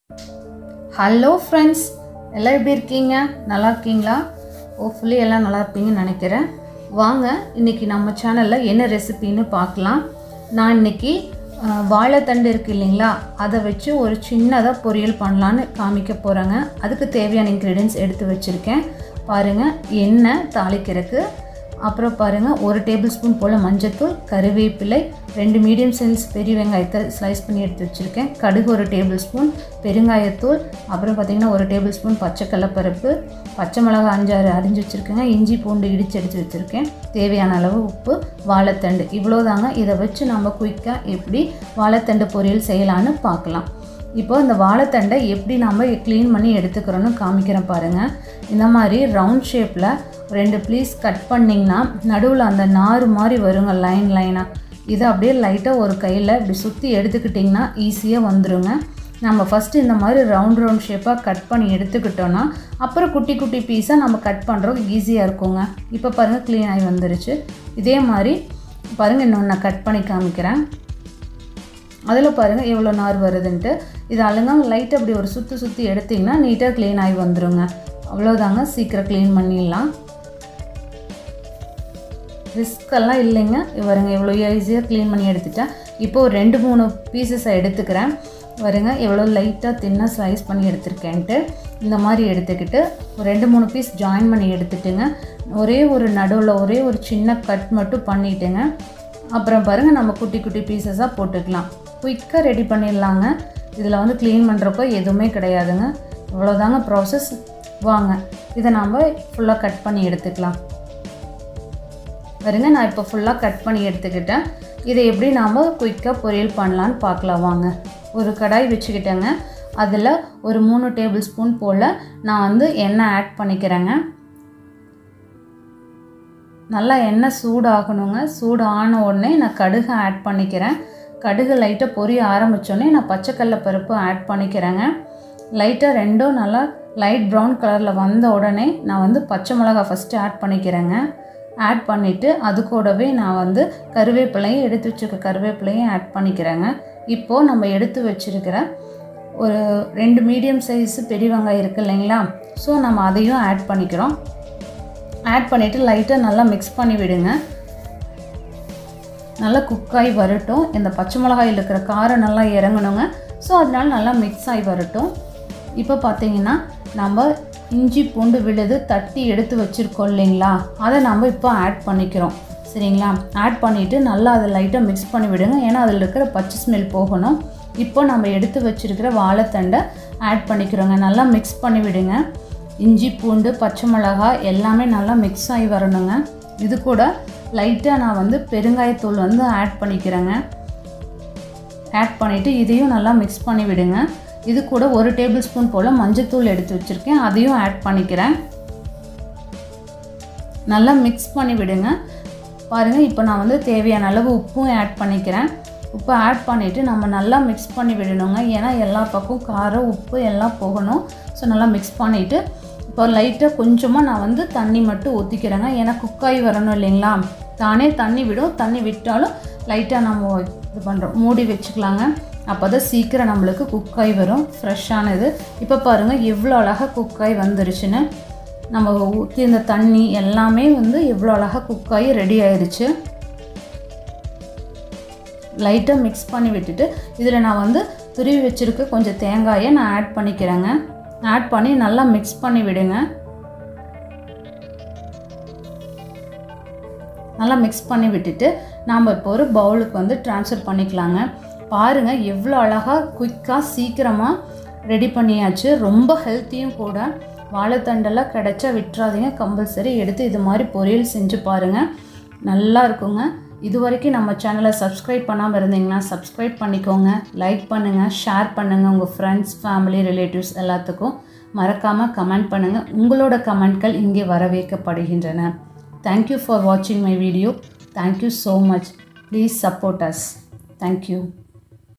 hello friends எல்லாம் எப்படி இருக்கீங்க நல்லா இருக்கீங்களா ஹோப்ஃபுல்லி எல்லாம் நல்லா இருப்பீங்கன்னு நினைக்கிறேன் வாங்க இன்றைக்கி நம்ம சேனலில் என்ன ரெசிபின்னு பார்க்கலாம் நான் இன்றைக்கி வாழைத்தண்டு இருக்குது இல்லைங்களா அதை வச்சு ஒரு சின்னதாக பொரியல் பண்ணலான்னு காமிக்க போகிறேங்க அதுக்கு தேவையான இன்க்ரீடியன்ஸ் எடுத்து வச்சுருக்கேன் பாருங்கள் எண்ணெய் தாளிக்கிறதுக்கு அப்புறம் பாருங்கள் ஒரு டேபிள் ஸ்பூன் போல் மஞ்சத்தூள் கருவேப்பிலை ரெண்டு மீடியம் சைஸ் பெரிய வெங்காயத்தை ஸ்லைஸ் பண்ணி எடுத்து வச்சுருக்கேன் கடுகு ஒரு டேபிள் ஸ்பூன் பெருங்காயத்தூள் அப்புறம் பார்த்திங்கன்னா ஒரு டேபிள் ஸ்பூன் பச்சை கடலப்பருப்பு பச்சை மிளகா அஞ்சாறு அரிஞ்சு வச்சுருக்கேங்க இஞ்சி பூண்டு இடித்து எடுத்து வச்சுருக்கேன் தேவையான அளவு உப்பு வாழைத்தண்டு இவ்வளோதாங்க இதை வச்சு நம்ம குயிக்காக எப்படி வாழைத்தண்டு பொரியல் செய்யலான்னு பார்க்கலாம் இப்போ இந்த வாழைத்தண்டை எப்படி நம்ம க்ளீன் பண்ணி எடுத்துக்கிறோன்னு காமிக்கிறேன் பாருங்கள் இந்த மாதிரி ரவுண்ட் ஷேப்பில் ரெண்டு ப்ளீஸ் கட் பண்ணிங்கன்னா நடுவில் அந்த நார் மாதிரி வருங்க லைன் லைனாக இதை அப்படியே லைட்டாக ஒரு கையில் இப்படி சுற்றி எடுத்துக்கிட்டிங்கன்னா ஈஸியாக வந்துடுங்க நம்ம ஃபஸ்ட்டு இந்த மாதிரி ரவுண்ட் ரவுண்ட் ஷேப்பாக கட் பண்ணி எடுத்துக்கிட்டோன்னா அப்புறம் குட்டி குட்டி பீஸாக நம்ம கட் பண்ணுறோம் ஈஸியாக இருக்குங்க இப்போ பாருங்கள் க்ளீன் ஆகி வந்துருச்சு இதே மாதிரி பாருங்கள் இன்னொன்று நான் கட் பண்ணி காமிக்கிறேன் அதில் பாருங்கள் எவ்வளோ நார் வருதுன்ட்டு இது அழுங்காம லைட்டாக அப்படி ஒரு சுற்றி சுற்றி எடுத்திங்கன்னா நீட்டாக க்ளீன் ஆகி வந்துடுங்க அவ்வளோதாங்க சீக்கிரம் க்ளீன் பண்ணிடலாம் ரிஸ்கெல்லாம் இல்லைங்க வருங்க எவ்வளோ ஈஸியாக க்ளீன் பண்ணி எடுத்துட்டேன் இப்போ ஒரு ரெண்டு மூணு பீசஸை எடுத்துக்கிறேன் வருங்க எவ்வளோ லைட்டாக தின்னாக ஸ்லைஸ் பண்ணி எடுத்திருக்கேன்ட்டு இந்த மாதிரி எடுத்துக்கிட்டு ஒரு ரெண்டு மூணு பீஸ் ஜாயின் பண்ணி எடுத்துட்டுங்க ஒரே ஒரு நடுவில் ஒரே ஒரு சின்ன கட் மட்டும் பண்ணிவிட்டுங்க அப்புறம் பாருங்கள் நம்ம குட்டி குட்டி பீசஸாக போட்டுக்கலாம் குயிக்காக ரெடி பண்ணிடலாங்க இதில் வந்து க்ளீன் பண்ணுறப்போ எதுவுமே கிடையாதுங்க இவ்வளோதாங்க ப்ராசஸ் வாங்க இதை நாம் ஃபுல்லாக கட் பண்ணி எடுத்துக்கலாம் பாருங்க நான் இப்போ ஃபுல்லாக கட் பண்ணி எடுத்துக்கிட்டேன் இதை எப்படி நாம் குயிக்காக பொரியல் பண்ணலான்னு பார்க்கலாம் வாங்க ஒரு கடாய் வச்சுக்கிட்டேங்க அதில் ஒரு மூணு டேபிள் ஸ்பூன் போல் நான் வந்து எண்ணெய் ஆட் பண்ணிக்கிறேங்க நல்லா எண்ணெய் சூடாகணுங்க சூடு ஆன உடனே நான் கடுகு ஆட் பண்ணிக்கிறேன் கடுகு லைட்டாக பொரிய ஆரம்பித்தோடனே நான் பச்சைக்கடல பருப்பு ஆட் பண்ணிக்கிறேங்க லைட்டாக ரெண்டும் நல்லா லைட் ப்ரௌன் கலரில் வந்த உடனே நான் வந்து பச்சை மிளகா ஃபஸ்ட்டு ஆட் பண்ணிக்கிறேங்க ஆட் பண்ணிவிட்டு அது கூடவே நான் வந்து கருவேப்பிலையும் எடுத்து வச்சுருக்க கருவேப்பிலையும் ஆட் பண்ணிக்கிறேங்க இப்போது நம்ம எடுத்து வச்சுருக்கிற ஒரு ரெண்டு மீடியம் சைஸு பெரிய வெங்காயம் இருக்குது இல்லைங்களா ஸோ நம்ம அதையும் ஆட் பண்ணிக்கிறோம் ஆட் பண்ணிவிட்டு லைட்டாக நல்லா மிக்ஸ் பண்ணி விடுங்க நல்லா குக்காகி வரட்டும் இந்த பச்சை மிளகாயில் இருக்கிற காரம் நல்லா இறங்கணுங்க ஸோ அதனால நல்லா மிக்ஸ் ஆகி வரட்டும் இப்போ பார்த்தீங்கன்னா நம்ம இஞ்சி பூண்டு விழுது தட்டி எடுத்து வச்சுருக்கோம் இல்லைங்களா அதை நம்ம இப்போ ஆட் பண்ணிக்கிறோம் சரிங்களா ஆட் பண்ணிவிட்டு நல்லா அதை லைட்டாக மிக்ஸ் பண்ணி விடுங்க ஏன்னா அதில் இருக்கிற பச்சை ஸ்மெல் போகணும் இப்போ நம்ம எடுத்து வச்சுருக்கிற வாழைத்தண்டை ஆட் பண்ணிக்கிறோங்க நல்லா மிக்ஸ் பண்ணி விடுங்க இஞ்சி பூண்டு பச்சை மிளகா எல்லாமே நல்லா மிக்ஸ் ஆகி வரணுங்க இது கூட லைட்டாக நான் வந்து பெருங்காயத்தூள் வந்து ஆட் பண்ணிக்கிறேங்க ஆட் பண்ணிவிட்டு இதையும் நல்லா மிக்ஸ் பண்ணி விடுங்க இது கூட ஒரு டேபிள் ஸ்பூன் போல் மஞ்சத்தூள் எடுத்து வச்சுருக்கேன் அதையும் ஆட் பண்ணிக்கிறேன் நல்லா மிக்ஸ் பண்ணி விடுங்க பாருங்கள் இப்போ நான் வந்து தேவையான அளவு உப்பும் ஆட் பண்ணிக்கிறேன் உப்பு ஆட் பண்ணிவிட்டு நம்ம நல்லா மிக்ஸ் பண்ணி விடணுங்க ஏன்னா எல்லா பக்கம் காரம் உப்பு எல்லாம் போகணும் ஸோ நல்லா மிக்ஸ் பண்ணிவிட்டு இப்போ லைட்டாக கொஞ்சமாக நான் வந்து தண்ணி மட்டும் ஊற்றிக்கிறேங்க ஏன்னா குக்காகி வரணும் இல்லைங்களா தானே தண்ணி விடும் தண்ணி விட்டாலும் லைட்டாக நம்ம இது பண்ணுறோம் மூடி வச்சுக்கலாங்க அப்போ தான் சீக்கிரம் நம்மளுக்கு குக்காய் வரும் ஃப்ரெஷ்ஷானது இப்போ பாருங்கள் எவ்வளோ அழகாக குக்காய் வந்துருச்சுன்னு நம்ம ஊற்றி இந்த தண்ணி எல்லாமே வந்து எவ்வளோ அழகாக குக்காகி ரெடி ஆயிடுச்சு லைட்டாக மிக்ஸ் பண்ணி விட்டுட்டு இதில் நான் வந்து துருவி வச்சுருக்க கொஞ்சம் தேங்காயை நான் ஆட் பண்ணிக்கிறேங்க ஆட் பண்ணி நல்லா மிக்ஸ் பண்ணி விடுங்க நல்லா மிக்ஸ் பண்ணி விட்டுட்டு நாம் இப்போ ஒரு பவுலுக்கு வந்து ட்ரான்ஸ்ஃபர் பண்ணிக்கலாங்க பாருங்கள் எவ்வளோ அழகாக குயிக்காக சீக்கிரமாக ரெடி பண்ணியாச்சு ரொம்ப ஹெல்த்தியும் கூட வாழைத்தண்டெல்லாம் கிடச்சா விட்டுறாதீங்க கம்பல்சரி எடுத்து இது மாதிரி பொரியல் செஞ்சு பாருங்கள் நல்லா இருக்குங்க இது வரைக்கும் நம்ம சேனலை சப்ஸ்கிரைப் பண்ணாமல் இருந்தீங்கன்னா சப்ஸ்கிரைப் பண்ணிக்கோங்க லைக் பண்ணுங்கள் ஷேர் பண்ணுங்கள் உங்கள் ஃப்ரெண்ட்ஸ் ஃபேமிலி ரிலேட்டிவ்ஸ் எல்லாத்துக்கும் மறக்காமல் கமெண்ட் பண்ணுங்கள் உங்களோட கமெண்ட்கள் இங்கே வரவேற்கப்படுகின்றன தேங்க்யூ ஃபார் வாட்சிங் my video thank you so much please support us thank you